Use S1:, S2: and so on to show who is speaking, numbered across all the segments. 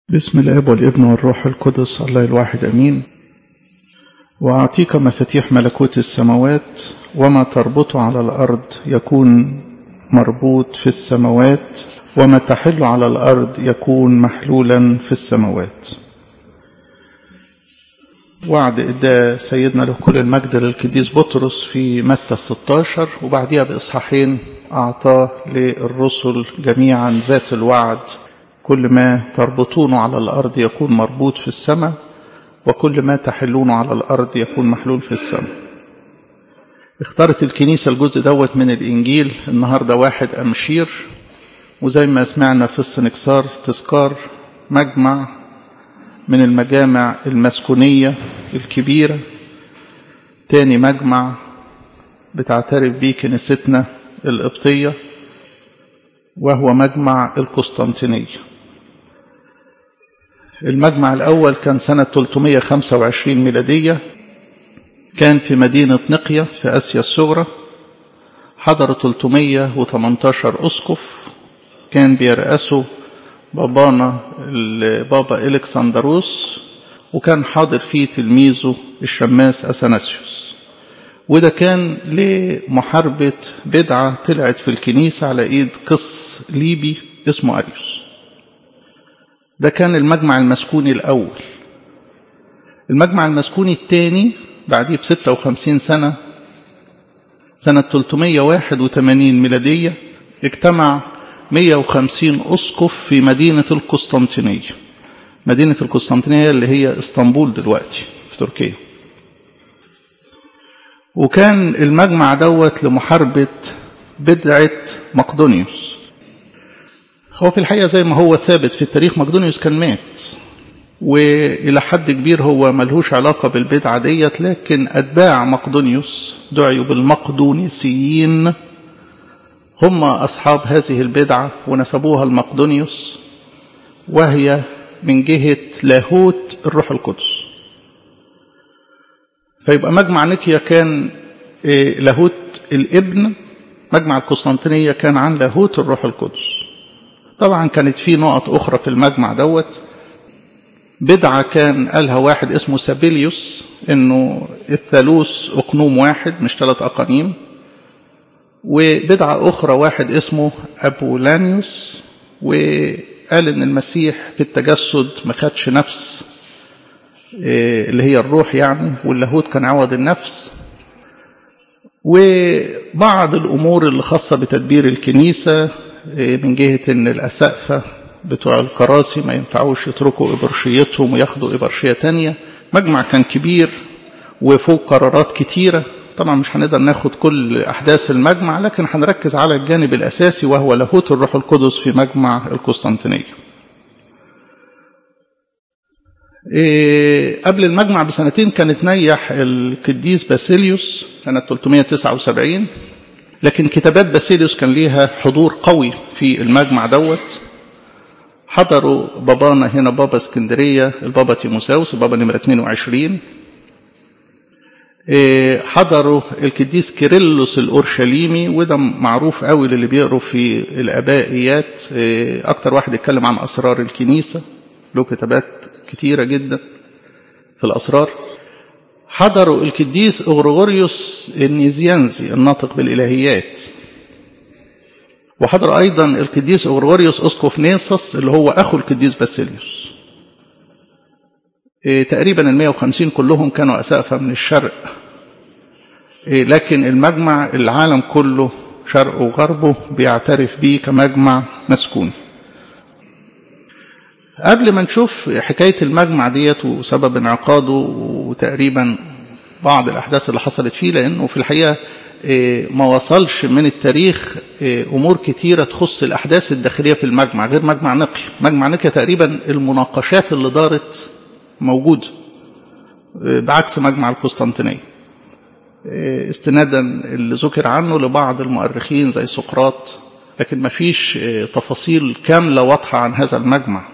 S1: بسم الاب والابن والروح القدس الله الواحد امين واعطيك مفاتيح ملكوت السماوات وما تربط على الارض يكون مربوط في السماوات وما تحل على الارض يكون محلولا في السماوات وعد ادى سيدنا له كل المجد للقديس بطرس في متى 16 وبعديها باصحاحين اعطاه للرسل جميعا ذات الوعد كل ما تربطون على الأرض يكون مربوط في السماء وكل ما تحلون على الأرض يكون محلول في السماء اختارت الكنيسة الجزء دوت من الإنجيل النهاردة واحد أمشير وزي ما سمعنا في السنكسار تذكار مجمع من المجامع المسكونية الكبيرة تاني مجمع بتعترف بيه كنيستنا القبطية وهو مجمع القسطنطينية المجمع الأول كان سنة 325 ميلادية كان في مدينة نقية في آسيا الصغرى حضر 318 أسقف كان بيرأسه بابانا البابا إلكسندروس وكان حاضر فيه تلميذه الشماس أثناسيوس وده كان لمحاربة بدعة طلعت في الكنيسة على إيد قس ليبي اسمه أريوس ده كان المجمع المسكوني الأول المجمع المسكوني الثاني بعديه بستة وخمسين سنة سنة 381 ميلادية اجتمع 150 أسقف في مدينة القسطنطينية مدينة القسطنطينية اللي هي اسطنبول دلوقتي في تركيا وكان المجمع دوت لمحاربة بدعة مقدونيوس هو في الحقيقة زي ما هو ثابت في التاريخ مقدونيوس كان مات وإلى حد كبير هو ملهوش علاقة بالبدعة ديت لكن أتباع مقدونيوس دعيوا بالمقدونيسيين هم أصحاب هذه البدعة ونسبوها لمقدونيوس وهي من جهة لاهوت الروح القدس فيبقى مجمع نيكيا كان لاهوت الابن مجمع القسطنطينية كان عن لاهوت الروح القدس طبعا كانت في نقط أخرى في المجمع دوت بدعة كان قالها واحد اسمه سابيليوس انه الثالوث اقنوم واحد مش ثلاث اقانيم وبدعة اخرى واحد اسمه ابولانيوس وقال ان المسيح في التجسد ما خدش نفس اللي هي الروح يعني واللاهوت كان عوض النفس وبعض الأمور اللي خاصة بتدبير الكنيسة من جهة أن الأسقفة بتوع الكراسي ما ينفعوش يتركوا إبرشيتهم وياخدوا إبرشية تانية مجمع كان كبير وفوق قرارات كتيرة طبعا مش هنقدر ناخد كل أحداث المجمع لكن هنركز على الجانب الأساسي وهو لاهوت الروح القدس في مجمع القسطنطينية إيه قبل المجمع بسنتين كانت نيح القديس باسيليوس سنة 379 لكن كتابات باسيليوس كان ليها حضور قوي في المجمع دوت حضروا بابانا هنا بابا اسكندرية البابا تيموساوس البابا نمرة 22 إيه حضروا القديس كيرلس الأورشليمي وده معروف قوي للي بيقروا في الآبائيات إيه أكتر واحد يتكلم عن أسرار الكنيسة له كتابات كتيرة جدا في الأسرار حضروا القديس أغرغوريوس النيزيانزي الناطق بالإلهيات وحضر أيضا القديس أغرغوريوس أسقف نيسوس اللي هو أخو القديس باسيليوس إيه تقريبا ال 150 كلهم كانوا أسقفة من الشرق إيه لكن المجمع العالم كله شرقه وغربه بيعترف بيه كمجمع مسكوني قبل ما نشوف حكاية المجمع ديت وسبب انعقاده وتقريبا بعض الأحداث اللي حصلت فيه لأنه في الحقيقة ما وصلش من التاريخ أمور كتيرة تخص الأحداث الداخلية في المجمع غير مجمع نقي مجمع نقي تقريبا المناقشات اللي دارت موجودة بعكس مجمع القسطنطينية استنادا اللي ذكر عنه لبعض المؤرخين زي سقراط لكن ما فيش تفاصيل كاملة واضحة عن هذا المجمع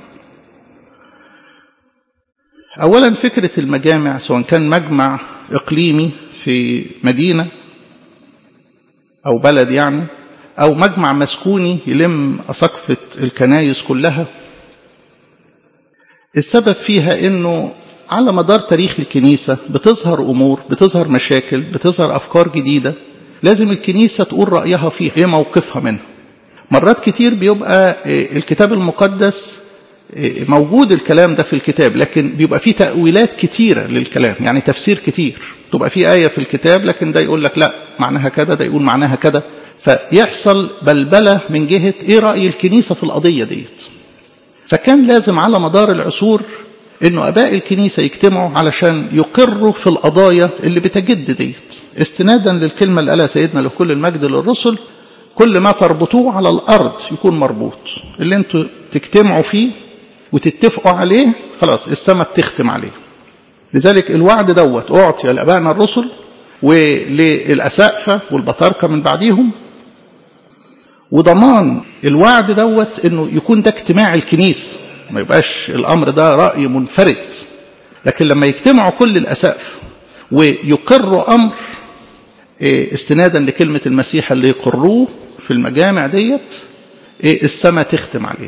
S1: أولا فكرة المجامع سواء كان مجمع إقليمي في مدينة أو بلد يعني أو مجمع مسكوني يلم أساقفة الكنايس كلها السبب فيها انه على مدار تاريخ الكنيسة بتظهر أمور بتظهر مشاكل بتظهر أفكار جديدة لازم الكنيسة تقول رأيها فيها إيه موقفها منها مرات كتير بيبقى الكتاب المقدس موجود الكلام ده في الكتاب لكن بيبقى فيه تأويلات كتيرة للكلام يعني تفسير كتير تبقى فيه آية في الكتاب لكن ده يقول لك لا معناها كذا ده يقول معناها كذا فيحصل بلبلة من جهة ايه رأي الكنيسة في القضية ديت فكان لازم على مدار العصور انه اباء الكنيسة يجتمعوا علشان يقروا في القضايا اللي بتجد ديت استنادا للكلمة اللي قالها سيدنا لكل المجد للرسل كل ما تربطوه على الارض يكون مربوط اللي انتوا تجتمعوا فيه وتتفقوا عليه خلاص السماء بتختم عليه لذلك الوعد دوت اعطي لابائنا الرسل وللاسقفه والبطاركه من بعديهم وضمان الوعد دوت انه يكون ده اجتماع الكنيسه ما يبقاش الامر ده راي منفرد لكن لما يجتمعوا كل الاسقف ويقروا امر استنادا لكلمه المسيح اللي يقروه في المجامع ديت السماء تختم عليه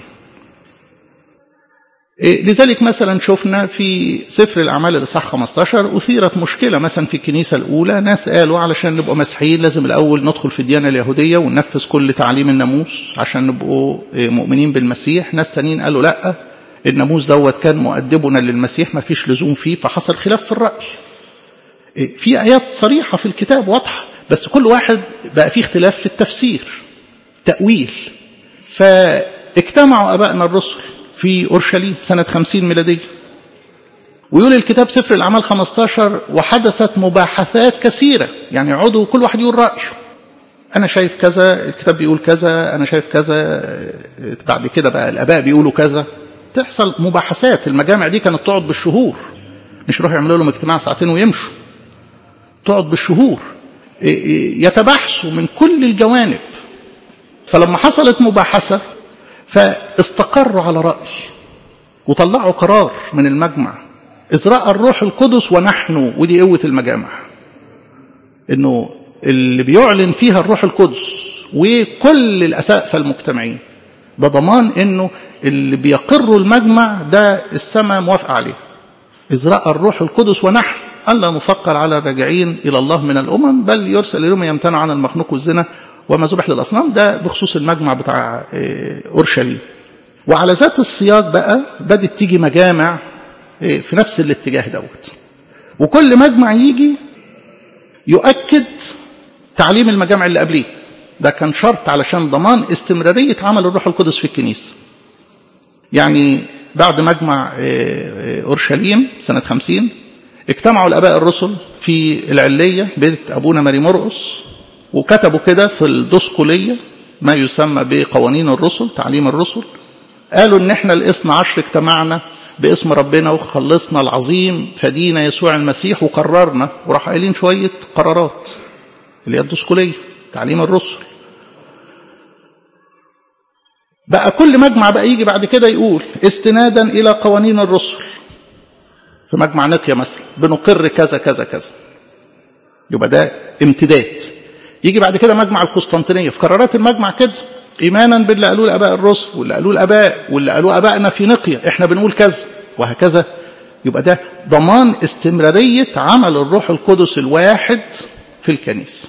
S1: لذلك مثلا شفنا في سفر الأعمال الإصحاح 15 أثيرت مشكلة مثلا في الكنيسة الأولى ناس قالوا علشان نبقى مسيحيين لازم الأول ندخل في الديانة اليهودية وننفذ كل تعاليم الناموس عشان نبقوا مؤمنين بالمسيح ناس تانيين قالوا لأ الناموس دوت كان مؤدبنا للمسيح ما فيش لزوم فيه فحصل خلاف في الرأي في آيات صريحة في الكتاب واضحة بس كل واحد بقى فيه اختلاف في التفسير تأويل فاجتمعوا أبائنا الرسل في أورشليم سنة خمسين ميلادية ويقول الكتاب سفر الأعمال 15 وحدثت مباحثات كثيرة يعني يقعدوا كل واحد يقول رأيه أنا شايف كذا الكتاب بيقول كذا أنا شايف كذا بعد كده بقى الآباء بيقولوا كذا تحصل مباحثات المجامع دي كانت تقعد بالشهور مش يروحوا يعملوا لهم اجتماع ساعتين ويمشوا تقعد بالشهور يتباحثوا من كل الجوانب فلما حصلت مباحثة فاستقروا على رأي وطلعوا قرار من المجمع إذ رأى الروح القدس ونحن ودي قوة المجامع إنه اللي بيعلن فيها الروح القدس وكل الأسقفة المجتمعين ده ضمان إنه اللي بيقروا المجمع ده السماء موافقة عليه إذ رأى الروح القدس ونحن ألا نفكر على الراجعين إلى الله من الأمم بل يرسل إليهم يمتنع عن المخنوق والزنا وما ذبح للأصنام ده بخصوص المجمع بتاع أورشليم وعلى ذات السياق بقى بدت تيجي مجامع في نفس الاتجاه دوت وكل مجمع يجي يؤكد تعليم المجامع اللي قبليه ده كان شرط علشان ضمان استمرارية عمل الروح القدس في الكنيسة يعني بعد مجمع أورشليم سنة خمسين اجتمعوا الآباء الرسل في العلية بيت أبونا ماري مرقس وكتبوا كده في الدسقلية ما يسمى بقوانين الرسل تعليم الرسل قالوا ان احنا الاثنى عشر اجتمعنا باسم ربنا وخلصنا العظيم فدينا يسوع المسيح وقررنا وراح قايلين شوية قرارات اللي هي الدسقلية تعليم الرسل بقى كل مجمع بقى يجي بعد كده يقول استنادا الى قوانين الرسل في مجمع نقيا مثلا بنقر كذا كذا كذا يبقى ده امتداد يجي بعد كده مجمع القسطنطينيه في قرارات المجمع كده ايمانا باللي قالوه الاباء الرسل واللي قالوه الاباء واللي قالوه ابائنا في نقيا احنا بنقول كذا وهكذا يبقى ده ضمان استمراريه عمل الروح القدس الواحد في الكنيسه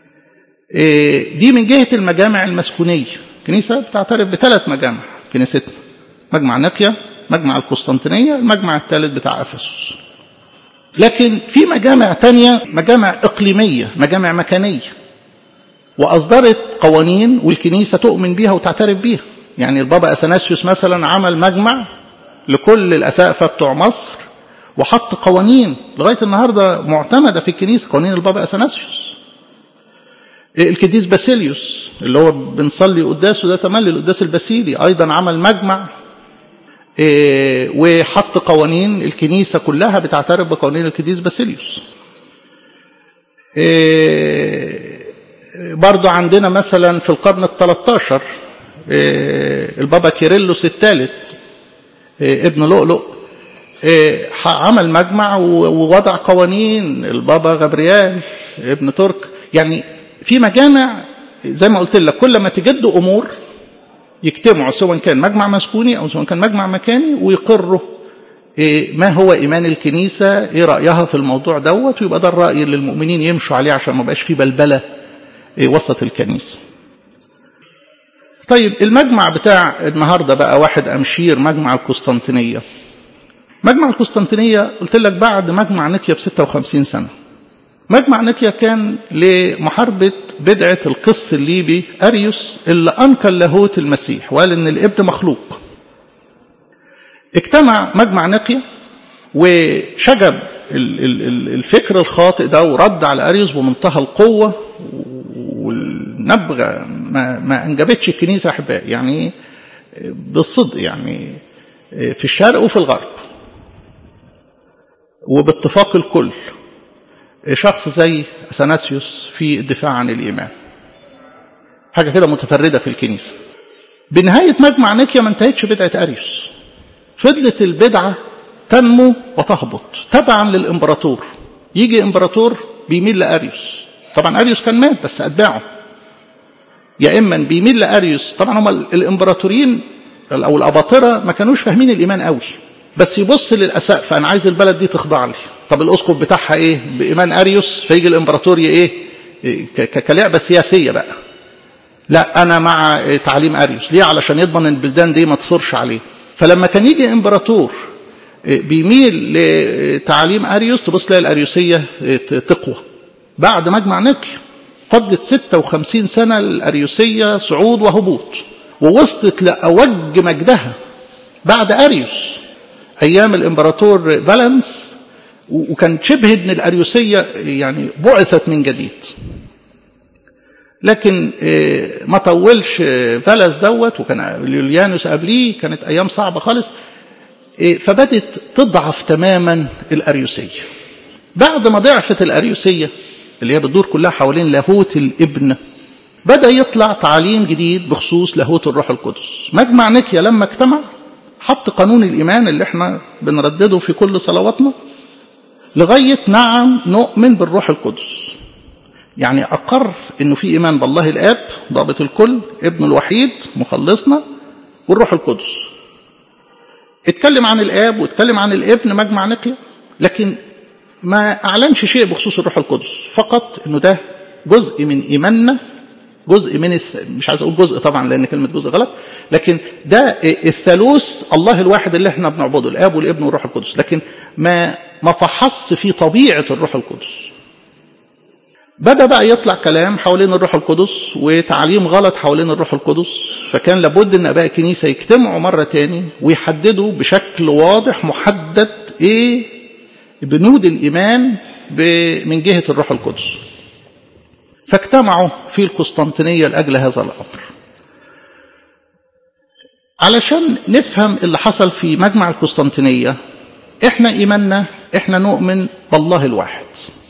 S1: دي من جهه المجامع المسكونيه الكنيسه بتعترف بثلاث مجامع كنيستنا مجمع نقيا مجمع القسطنطينيه المجمع الثالث بتاع افسس لكن في مجامع تانية مجامع إقليمية مجامع مكانية وأصدرت قوانين والكنيسة تؤمن بيها وتعترف بيها يعني البابا أثناسيوس مثلا عمل مجمع لكل الأسقفة بتوع مصر وحط قوانين لغاية النهاردة معتمدة في الكنيسة قوانين البابا أثناسيوس القديس باسيليوس اللي هو بنصلي قداسه ده تملي القداس الباسيلي أيضا عمل مجمع وحط قوانين الكنيسة كلها بتعترف بقوانين القديس باسيليوس برضو عندنا مثلا في القرن الثلاثة البابا كيرلس الثالث ابن لؤلؤ عمل مجمع ووضع قوانين البابا غبريال ابن ترك يعني في مجامع زي ما قلت لك كل ما تجد امور يجتمعوا سواء كان مجمع مسكوني او سواء كان مجمع مكاني ويقروا إيه ما هو إيمان الكنيسة إيه رأيها في الموضوع دوت ويبقى ده الرأي اللي المؤمنين يمشوا عليه عشان ما بقاش فيه بلبلة إيه وسط الكنيسة طيب المجمع بتاع النهاردة بقى واحد أمشير مجمع القسطنطينية مجمع القسطنطينية قلت لك بعد مجمع نيكيا ب 56 سنة مجمع نيكيا كان لمحاربة بدعة القس الليبي أريوس اللي أنكر لاهوت المسيح وقال إن الابن مخلوق اجتمع مجمع نيكيا وشجب الفكر الخاطئ ده ورد على أريوس بمنتهى القوة والنبغة ما, ما أنجبتش الكنيسة أحبائي يعني بالصدق يعني في الشرق وفي الغرب وباتفاق الكل شخص زي أثناسيوس في الدفاع عن الإيمان حاجة كده متفردة في الكنيسة بنهاية مجمع نيكيا ما انتهتش بدعة أريوس فضلت البدعة تنمو وتهبط تبعا للإمبراطور يجي إمبراطور بيميل لأريوس طبعا أريوس كان مات بس أتباعه يا إما بيميل لأريوس طبعا هم الإمبراطوريين أو الأباطرة ما كانوش فاهمين الإيمان قوي بس يبص للأسقف أنا عايز البلد دي تخضع لي طب الأسقف بتاعها إيه بإيمان أريوس فيجي الإمبراطور إيه كلعبة سياسية بقى لا أنا مع تعليم أريوس ليه علشان يضمن ان البلدان دي ما تصرش عليه فلما كان يجي إمبراطور بيميل لتعليم أريوس تبص تلاقي الأريوسية تقوى بعد مجمع نيكيا فضلت 56 سنة الأريوسية صعود وهبوط ووصلت لأوج مجدها بعد أريوس أيام الإمبراطور فالنس وكان شبه أن الأريوسية يعني بعثت من جديد لكن ما طولش فلس دوت وكان يوليانوس قبليه كانت أيام صعبة خالص فبدت تضعف تماما الأريوسية بعد ما ضعفت الأريوسية اللي هي بتدور كلها حوالين لاهوت الابن بدأ يطلع تعليم جديد بخصوص لاهوت الروح القدس مجمع نيكيا لما اجتمع حط قانون الإيمان اللي احنا بنردده في كل صلواتنا لغاية نعم نؤمن بالروح القدس يعني أقر أنه في إيمان بالله الآب ضابط الكل ابن الوحيد مخلصنا والروح القدس اتكلم عن الآب واتكلم عن الابن مجمع نقيا لكن ما أعلنش شيء بخصوص الروح القدس فقط أنه ده جزء من إيماننا جزء من الث... مش عايز أقول جزء طبعا لأن كلمة جزء غلط لكن ده الثالوث الله الواحد اللي احنا بنعبده الآب والابن والروح القدس لكن ما ما فحص في طبيعة الروح القدس بدأ بقى يطلع كلام حوالين الروح القدس وتعليم غلط حوالين الروح القدس فكان لابد ان اباء الكنيسه يجتمعوا مره تاني ويحددوا بشكل واضح محدد ايه بنود الايمان من جهه الروح القدس فاجتمعوا في القسطنطينيه لاجل هذا الامر علشان نفهم اللي حصل في مجمع القسطنطينيه احنا ايماننا احنا نؤمن بالله الواحد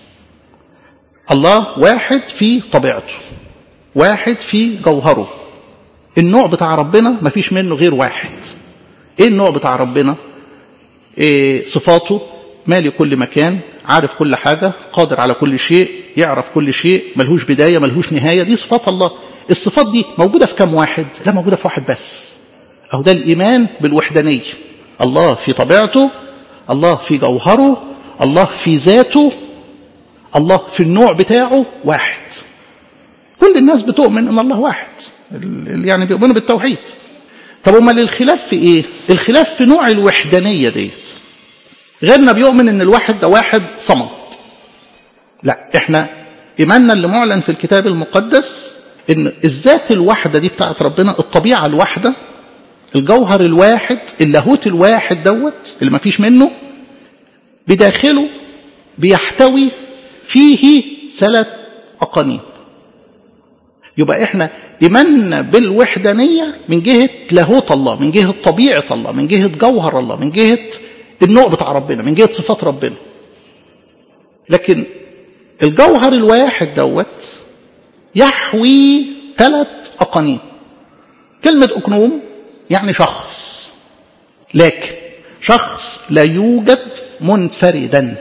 S1: الله واحد في طبيعته واحد في جوهره النوع بتاع ربنا ما فيش منه غير واحد ايه النوع بتاع ربنا إيه صفاته مالي كل مكان عارف كل حاجة قادر على كل شيء يعرف كل شيء ملهوش بداية ملهوش نهاية دي صفات الله الصفات دي موجودة في كم واحد لا موجودة في واحد بس أو ده الإيمان بالوحدانية الله في طبيعته الله في جوهره الله في ذاته الله في النوع بتاعه واحد كل الناس بتؤمن ان الله واحد يعني بيؤمنوا بالتوحيد طب امال الخلاف في ايه الخلاف في نوع الوحدانيه ديت غيرنا بيؤمن ان الواحد ده واحد صمد لا احنا ايماننا اللي معلن في الكتاب المقدس ان الذات الواحده دي بتاعت ربنا الطبيعه الواحده الجوهر الواحد اللاهوت الواحد دوت اللي ما فيش منه بداخله بيحتوي فيه ثلاث أقانيم يبقى احنا إيماننا بالوحدانية من جهة لاهوت الله من جهة طبيعة الله من جهة جوهر الله من جهة النوع بتاع ربنا من جهة صفات ربنا لكن الجوهر الواحد دوت يحوي ثلاث أقانيم كلمة أقنوم يعني شخص لكن شخص لا يوجد منفردا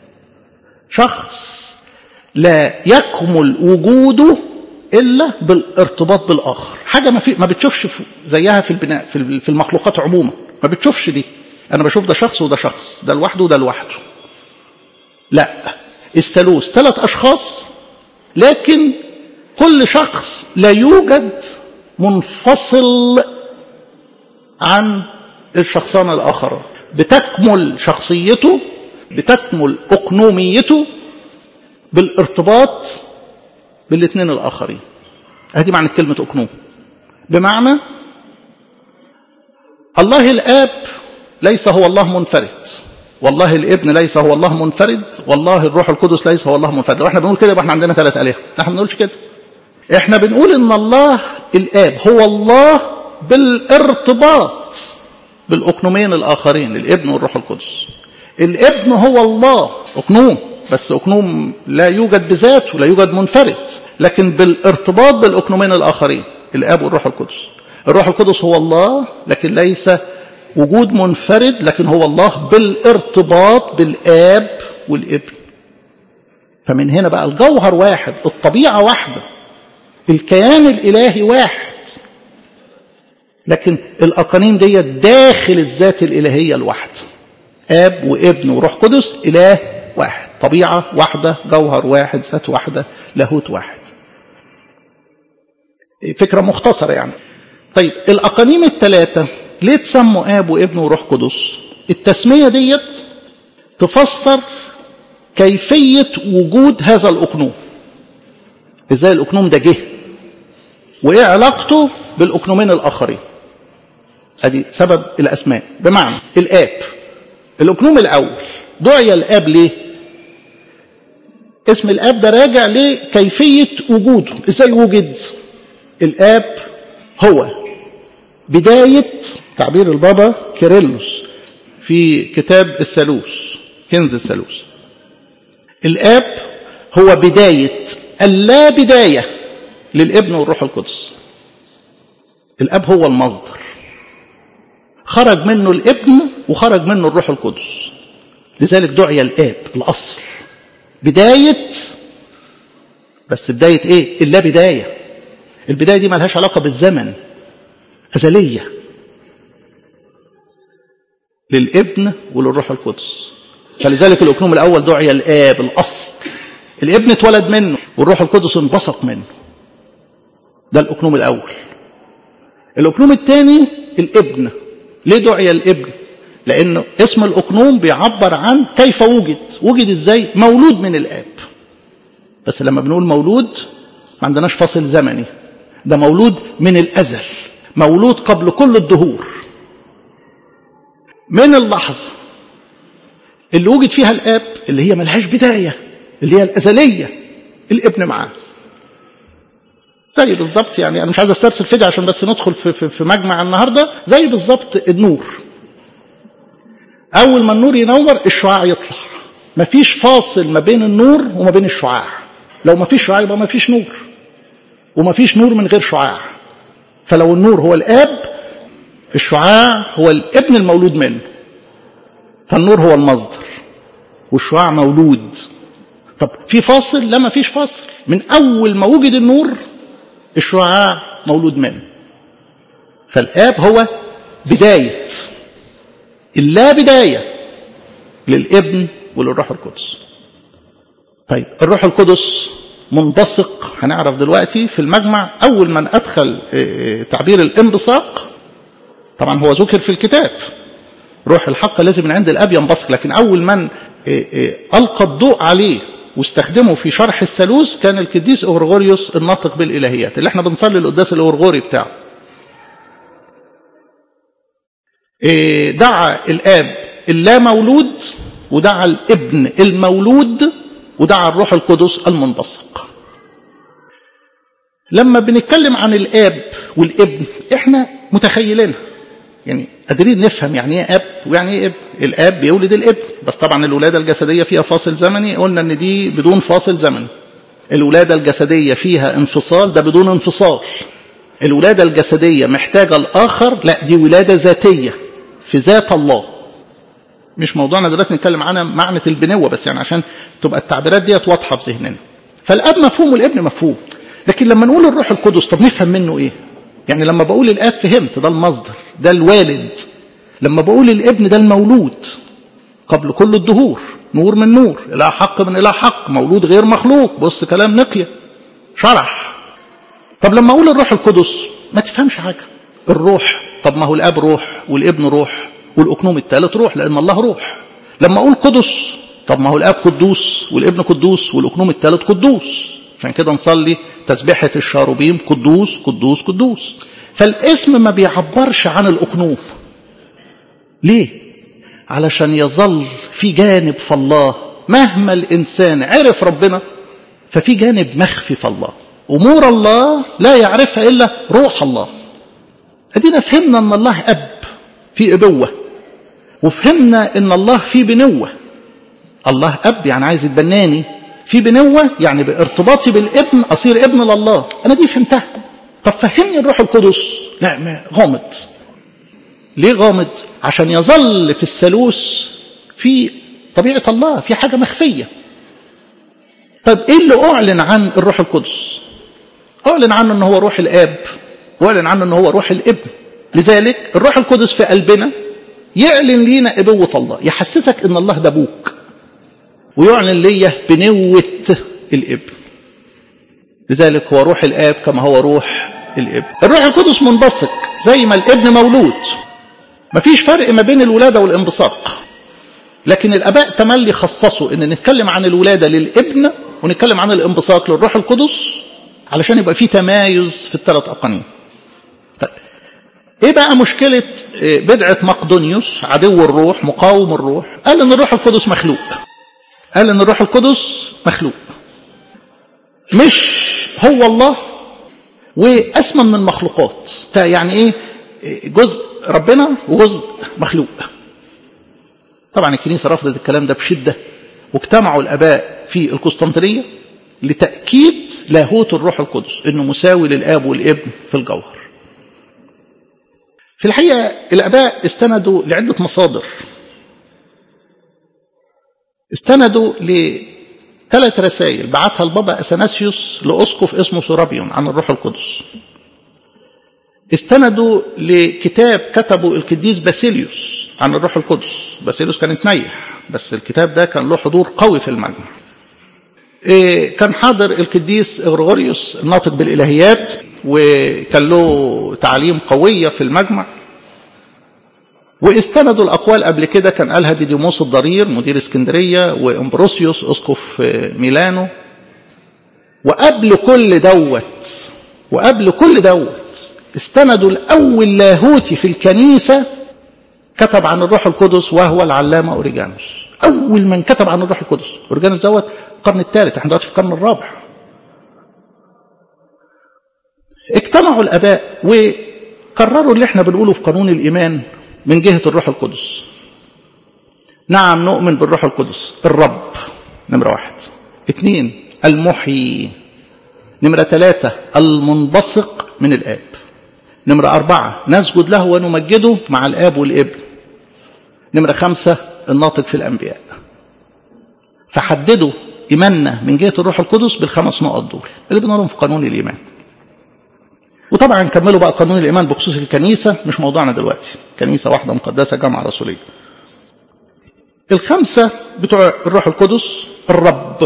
S1: شخص لا يكمل وجوده الا بالارتباط بالاخر حاجه ما في ما بتشوفش زيها في البناء في المخلوقات عموما ما بتشوفش دي انا بشوف ده شخص وده شخص ده لوحده وده لوحده لا الثالوث ثلاث اشخاص لكن كل شخص لا يوجد منفصل عن الشخصان الاخران بتكمل شخصيته بتكمل اقنوميته بالارتباط بالاثنين الاخرين هذه معنى كلمه اقنوم بمعنى الله الاب ليس هو الله منفرد والله الابن ليس هو الله منفرد والله الروح القدس ليس هو الله منفرد لو احنا بنقول كده يبقى احنا عندنا ثلاث الهه احنا ما بنقولش كده احنا بنقول ان الله الاب هو الله بالارتباط بالاقنومين الاخرين الابن والروح القدس الابن هو الله اقنوم بس اقنوم لا يوجد بذاته لا يوجد منفرد لكن بالارتباط بالاقنومين الاخرين الاب والروح القدس الروح القدس هو الله لكن ليس وجود منفرد لكن هو الله بالارتباط بالاب والابن فمن هنا بقى الجوهر واحد الطبيعه واحده الكيان الالهي واحد لكن الاقانيم دي داخل الذات الالهيه الواحده اب وابن وروح قدس اله واحد طبيعه واحده جوهر واحد ذات واحده لاهوت واحد فكره مختصره يعني طيب الاقانيم الثلاثه ليه تسموا اب وابن وروح قدس التسميه ديت تفسر كيفيه وجود هذا الاقنوم ازاي الاقنوم ده جه وايه علاقته بالاقنومين الاخرين ادي سبب الاسماء بمعنى الاب الاقنوم الاول دعي الاب ليه اسم الاب ده راجع لكيفيه وجوده ازاي وجد الاب هو بدايه تعبير البابا كيرلس في كتاب الثالوث كنز الثالوث الاب هو بدايه اللا بدايه للابن والروح القدس الاب هو المصدر خرج منه الابن وخرج منه الروح القدس لذلك دعي الاب الاصل بدايه بس بدايه ايه اللا بدايه البدايه دي ملهاش علاقه بالزمن ازليه للابن وللروح القدس فلذلك الاقنوم الاول دعي الاب الاصل الابن اتولد منه والروح القدس انبسط منه ده الاقنوم الاول الاقنوم الثاني الابن ليه دعي الابن لأن اسم الأقنوم بيعبر عن كيف وجد وجد إزاي مولود من الآب بس لما بنقول مولود ما عندناش فاصل زمني ده مولود من الأزل مولود قبل كل الدهور من اللحظة اللي وجد فيها الآب اللي هي ملهاش بداية اللي هي الأزلية الابن معاه زي بالظبط يعني انا مش عايز استرسل فيديو عشان بس ندخل في, في, في مجمع النهارده زي بالظبط النور اول ما النور ينور الشعاع يطلع مفيش فاصل ما بين النور وما بين الشعاع لو مفيش شعاع يبقى مفيش نور ومفيش نور من غير شعاع فلو النور هو الاب الشعاع هو الابن المولود منه فالنور هو المصدر والشعاع مولود طب في فاصل لا مفيش فاصل من اول ما وجد النور الشعاع مولود منه فالآب هو بداية اللا بداية للابن وللروح القدس طيب الروح القدس منبثق هنعرف دلوقتي في المجمع أول من أدخل تعبير الانبثاق طبعا هو ذكر في الكتاب روح الحق لازم من عند الأب ينبثق لكن أول من ألقى الضوء عليه واستخدمه في شرح الثالوث كان القديس اورغوريوس الناطق بالالهيات اللي احنا بنصلي القداس الاورغوري بتاعه دعا الاب اللا مولود ودعا الابن المولود ودعا الروح القدس المنبثق لما بنتكلم عن الاب والابن احنا متخيلينها يعني قادرين نفهم يعني ايه اب ويعني ايه ابن الاب بيولد الابن بس طبعا الولاده الجسديه فيها فاصل زمني قلنا ان دي بدون فاصل زمني الولاده الجسديه فيها انفصال ده بدون انفصال الولاده الجسديه محتاجه الاخر لا دي ولاده ذاتيه في ذات الله مش موضوعنا دلوقتي نتكلم عنها معنى البنوه بس يعني عشان تبقى التعبيرات ديت واضحه في ذهننا فالاب مفهوم والابن مفهوم لكن لما نقول الروح القدس طب نفهم منه ايه يعني لما بقول الاب فهمت ده المصدر ده الوالد لما بقول الابن ده المولود قبل كل الدهور نور من نور إله حق من إله حق مولود غير مخلوق بص كلام نقية شرح طب لما أقول الروح القدس ما تفهمش حاجة الروح طب ما هو الأب روح والابن روح والأكنوم الثالث روح لأن الله روح لما أقول قدس طب ما هو الأب قدوس والابن قدوس والأكنوم الثالث قدوس عشان كده نصلي تسبيحة الشاروبيم قدوس قدوس قدوس فالاسم ما بيعبرش عن الأكنوم ليه؟ علشان يظل في جانب في الله مهما الإنسان عرف ربنا ففي جانب مخفي في الله أمور الله لا يعرفها إلا روح الله أدينا فهمنا أن الله أب في أبوة وفهمنا أن الله في بنوة الله أب يعني عايز يتبناني في بنوة يعني بارتباطي بالابن أصير ابن لله أنا دي فهمتها طب فهمني الروح القدس لا غامض ليه غامض عشان يظل في الثالوث في طبيعة الله في حاجة مخفية طب ايه اللي اعلن عن الروح القدس اعلن عنه ان هو روح الاب واعلن عنه ان هو روح الابن لذلك الروح القدس في قلبنا يعلن لينا ابوة الله يحسسك ان الله ده ابوك ويعلن ليا بنوة الابن لذلك هو روح الاب كما هو روح الابن الروح القدس منبثق زي ما الابن مولود مفيش فرق ما بين الولادة والانبثاق لكن الاباء تملي خصصوا ان نتكلم عن الولادة للابن ونتكلم عن الانبثاق للروح القدس علشان يبقى في تمايز في الثلاث اقانيم طيب ايه بقى مشكلة بدعة مقدونيوس عدو الروح مقاوم الروح قال ان الروح القدس مخلوق قال ان الروح القدس مخلوق مش هو الله واسمى من المخلوقات يعني ايه جزء ربنا وجزء مخلوق طبعا الكنيسه رفضت الكلام ده بشده واجتمعوا الاباء في القسطنطينيه لتاكيد لاهوت الروح القدس انه مساوي للاب والابن في الجوهر في الحقيقه الاباء استندوا لعده مصادر استندوا لثلاث رسائل بعتها البابا اثناسيوس لاسقف اسمه سورابيون عن الروح القدس استندوا لكتاب كتبه القديس باسيليوس عن الروح القدس باسيليوس كان اتنيح بس الكتاب ده كان له حضور قوي في المجمع إيه كان حاضر القديس غرغوريوس الناطق بالالهيات وكان له تعاليم قويه في المجمع واستندوا الاقوال قبل كده كان قالها ديديموس الضرير مدير اسكندريه وامبروسيوس اسقف ميلانو وقبل كل دوت وقبل كل دوت استندوا الاول لاهوتي في الكنيسه كتب عن الروح القدس وهو العلامه اوريجانوس اول من كتب عن الروح القدس اوريجانوس دوت القرن الثالث احنا دلوقتي في القرن الرابع اجتمعوا الاباء وقرروا اللي احنا بنقوله في قانون الايمان من جهه الروح القدس نعم نؤمن بالروح القدس الرب نمره واحد اثنين المحيي نمره ثلاثه المنبثق من الاب نمرة أربعة نسجد له ونمجده مع الآب والابن نمرة خمسة الناطق في الأنبياء فحددوا إيماننا من جهة الروح القدس بالخمس نقط دول اللي بنقولهم في قانون الإيمان وطبعا كملوا بقى قانون الإيمان بخصوص الكنيسة مش موضوعنا دلوقتي كنيسة واحدة مقدسة جامعة رسولية الخمسة بتوع الروح القدس الرب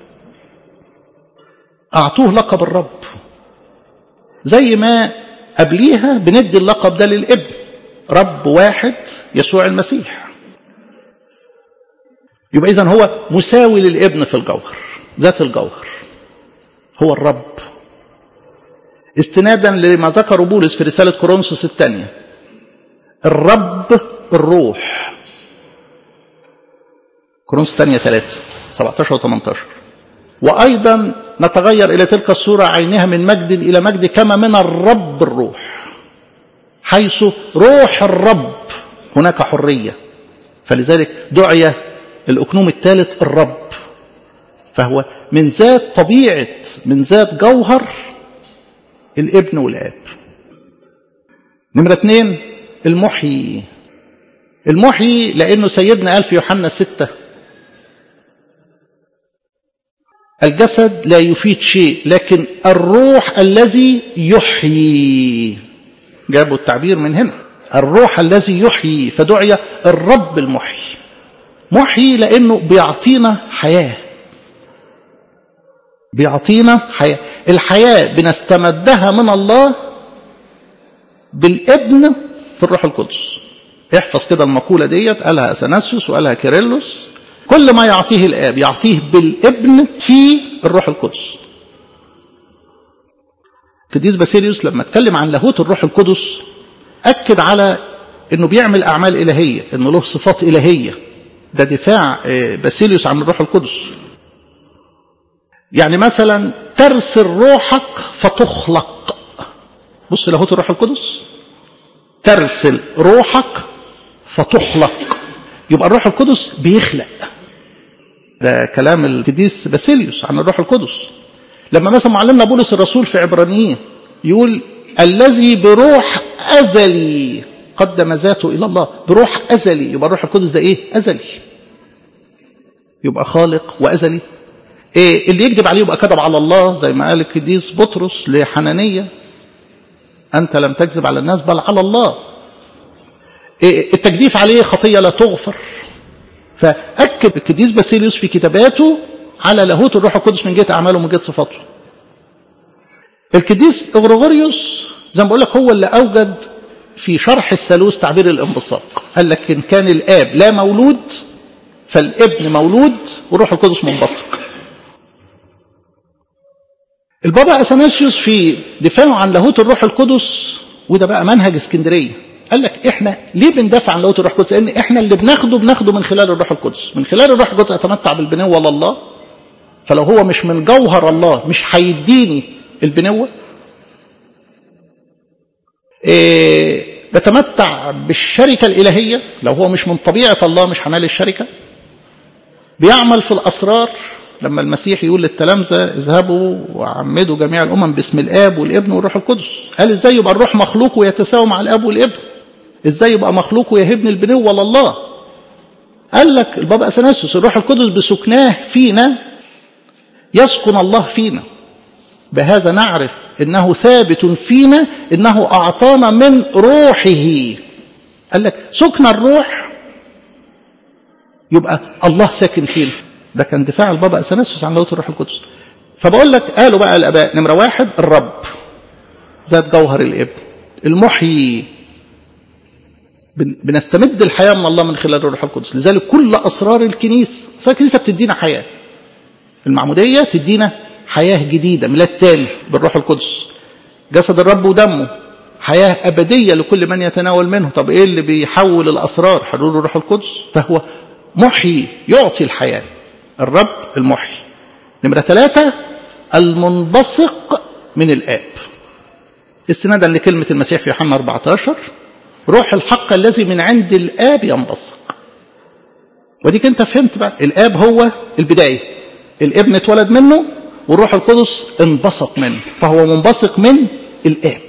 S1: أعطوه لقب الرب زي ما قبليها بندي اللقب ده للابن رب واحد يسوع المسيح يبقى إذن هو مساوي للابن في الجوهر ذات الجوهر هو الرب استنادا لما ذكره بولس في رسالة كورنثوس الثانية الرب الروح كورنثوس الثانية 3 17 و 18 وأيضا نتغير إلى تلك الصورة عينها من مجد إلى مجد كما من الرب الروح حيث روح الرب هناك حرية فلذلك دعي الأكنوم الثالث الرب فهو من ذات طبيعة من ذات جوهر الابن والآب نمرة اثنين المحيي المحيي لأنه سيدنا قال في يوحنا ستة الجسد لا يفيد شيء لكن الروح الذي يحيي جابوا التعبير من هنا الروح الذي يحيي فدعي الرب المحيي محيي لأنه بيعطينا حياة بيعطينا حياة الحياة بنستمدها من الله بالابن في الروح القدس احفظ كده المقولة ديت قالها أثناسيوس وقالها كيرلس كل ما يعطيه الآب يعطيه بالابن في الروح القدس قديس باسيليوس لما اتكلم عن لاهوت الروح القدس أكد على أنه بيعمل أعمال إلهية أنه له صفات إلهية ده دفاع باسيليوس عن الروح القدس يعني مثلا ترسل روحك فتخلق بص لاهوت الروح القدس ترسل روحك فتخلق يبقى الروح القدس بيخلق ده كلام القديس باسيليوس عن الروح القدس لما مثلا معلمنا بولس الرسول في عبرانيين يقول الذي بروح أزلي قدم ذاته إلى الله بروح أزلي يبقى الروح القدس ده إيه أزلي يبقى خالق وأزلي إيه اللي يكذب عليه يبقى كذب على الله زي ما قال القديس بطرس لحنانية أنت لم تكذب على الناس بل على الله إيه التجديف عليه خطية لا تغفر فأكد القديس باسيليوس في كتاباته على لاهوت الروح القدس من جهة أعماله ومن جهة صفاته القديس اغريغوريوس زي ما بقول لك هو اللي أوجد في شرح الثالوث تعبير الانبثاق قال لك إن كان الآب لا مولود فالابن مولود والروح القدس منبثق البابا اثناسيوس في دفاعه عن لاهوت الروح القدس وده بقى منهج اسكندريه قال لك احنا ليه بندافع عن لاهوت الروح القدس؟ لان احنا اللي بناخده بناخده من خلال الروح القدس، من خلال الروح القدس اتمتع بالبنوه لله فلو هو مش من جوهر الله مش هيديني البنوه إيه بتمتع بالشركه الالهيه لو هو مش من طبيعه الله مش هنال الشركه بيعمل في الاسرار لما المسيح يقول للتلامذة اذهبوا وعمدوا جميع الأمم باسم الآب والابن والروح القدس قال ازاي يبقى الروح مخلوق ويتساوى مع الآب والابن ازاي يبقى مخلوق ويهبني البنوة لله قال لك البابا أثناسيوس الروح القدس بسكناه فينا يسكن الله فينا بهذا نعرف انه ثابت فينا انه اعطانا من روحه قال لك سكن الروح يبقى الله ساكن فينا ده كان دفاع البابا اثناسيوس عن لاهوت الروح القدس فبقول لك قالوا بقى الاباء نمره واحد الرب ذات جوهر الابن المحيي بنستمد الحياه من الله من خلال الروح القدس لذلك كل اسرار الكنيسه اسرار الكنيسه بتدينا حياه المعموديه تدينا حياه جديده ميلاد تاني بالروح القدس جسد الرب ودمه حياه ابديه لكل من يتناول منه طب ايه اللي بيحول الاسرار حلول الروح القدس فهو محيي يعطي الحياه الرب المحيي نمرة ثلاثة المنبثق من الآب استنادا لكلمة المسيح في يوحنا 14 روح الحق الذي من عند الآب ينبثق وديك انت فهمت بقى الآب هو البداية الابن اتولد منه والروح القدس انبثق منه فهو منبثق من الآب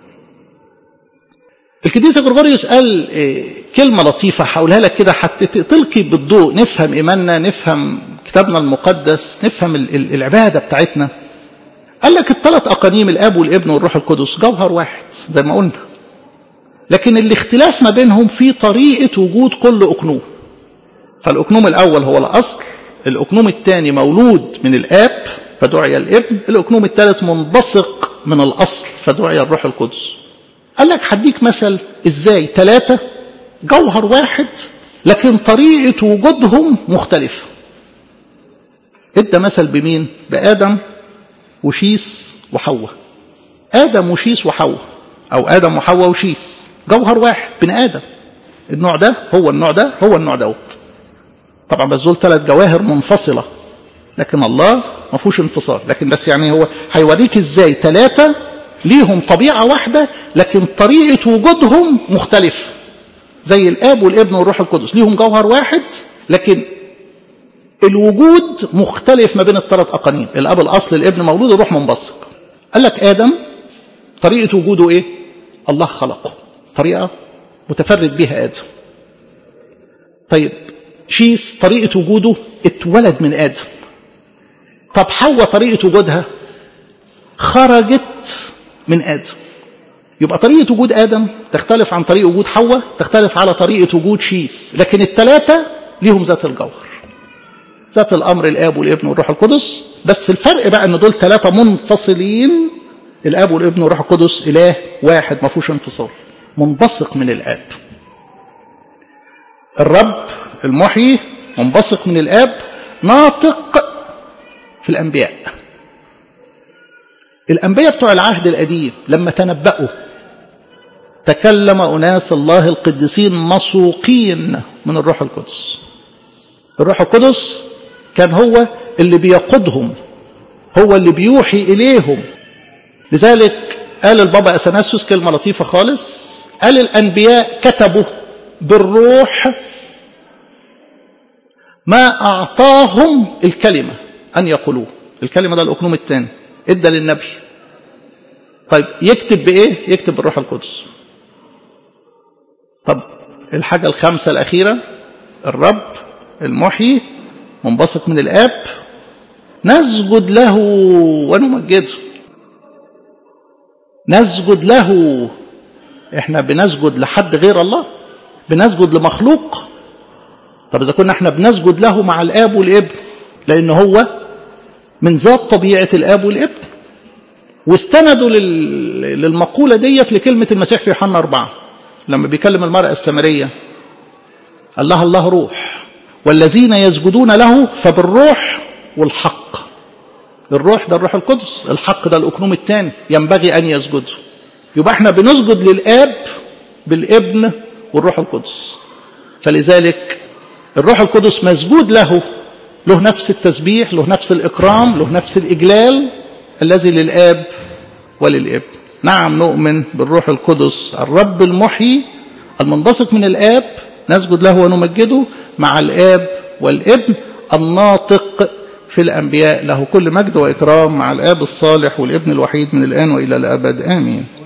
S1: القديس غرغوريوس قال كلمة لطيفة هقولها لك كده حتى تلقي بالضوء نفهم إيماننا نفهم كتابنا المقدس نفهم العبادة بتاعتنا قال لك الثلاث أقانيم الآب والابن والروح القدس جوهر واحد زي ما قلنا لكن الاختلاف ما بينهم في طريقة وجود كل أقنوم فالأقنوم الأول هو الأصل الأقنوم الثاني مولود من الآب فدعي الابن الأقنوم الثالث منبثق من الأصل فدعي الروح القدس قال لك هديك مثل ازاي ثلاثة جوهر واحد لكن طريقة وجودهم مختلفة ادى مثل بمين بآدم وشيس وحواء آدم وشيس وحواء أو آدم وحواء وشيس جوهر واحد بني آدم النوع ده هو النوع ده هو النوع دوت طبعا بس دول ثلاث جواهر منفصلة لكن الله ما فيهوش انفصال لكن بس يعني هو هيوريك ازاي ثلاثة ليهم طبيعة واحدة لكن طريقة وجودهم مختلفة زي الآب والابن والروح القدس ليهم جوهر واحد لكن الوجود مختلف ما بين الثلاث أقانيم الأب الأصل الابن مولود الروح منبثق قال لك آدم طريقة وجوده إيه الله خلقه طريقة متفرد بها آدم طيب شيس طريقة وجوده اتولد من آدم طب حواء طريقة وجودها خرجت من آدم يبقى طريقة وجود آدم تختلف عن طريقة وجود حواء تختلف على طريقة وجود شيس لكن الثلاثة ليهم ذات الجوهر ذات الأمر الآب والابن والروح القدس بس الفرق بقى أن دول ثلاثة منفصلين الآب والابن والروح القدس إله واحد ما فيهوش انفصال منبثق من الآب الرب المحيي منبثق من الآب ناطق في الأنبياء الأنبياء بتوع العهد القديم لما تنبأوا تكلم أناس الله القديسين مسوقين من الروح القدس الروح القدس كان هو اللي بيقودهم هو اللي بيوحي إليهم لذلك قال البابا أثناسيوس كلمة لطيفة خالص قال الأنبياء كتبوا بالروح ما أعطاهم الكلمة أن يقولوه الكلمة ده الأقنوم الثاني ادى للنبي طيب يكتب بإيه يكتب بالروح القدس طب الحاجة الخامسة الأخيرة الرب المحيي منبثق من الآب نسجد له ونمجده نسجد له احنا بنسجد لحد غير الله بنسجد لمخلوق طب اذا كنا احنا بنسجد له مع الاب والابن لان هو من ذات طبيعه الاب والابن واستندوا للمقوله ديت لكلمه المسيح في يوحنا أربعة لما بيكلم المراه السامريه الله الله روح والذين يسجدون له فبالروح والحق الروح ده الروح القدس الحق ده الأكنوم الثاني ينبغي أن يسجدوا يبقى احنا بنسجد للآب بالابن والروح القدس فلذلك الروح القدس مسجود له له نفس التسبيح له نفس الإكرام له نفس الإجلال الذي للآب وللابن نعم نؤمن بالروح القدس الرب المحيي المنبثق من الآب نسجد له ونمجده مع الآب والابن الناطق في الأنبياء له كل مجد وإكرام مع الآب الصالح والابن الوحيد من الآن وإلى الأبد آمين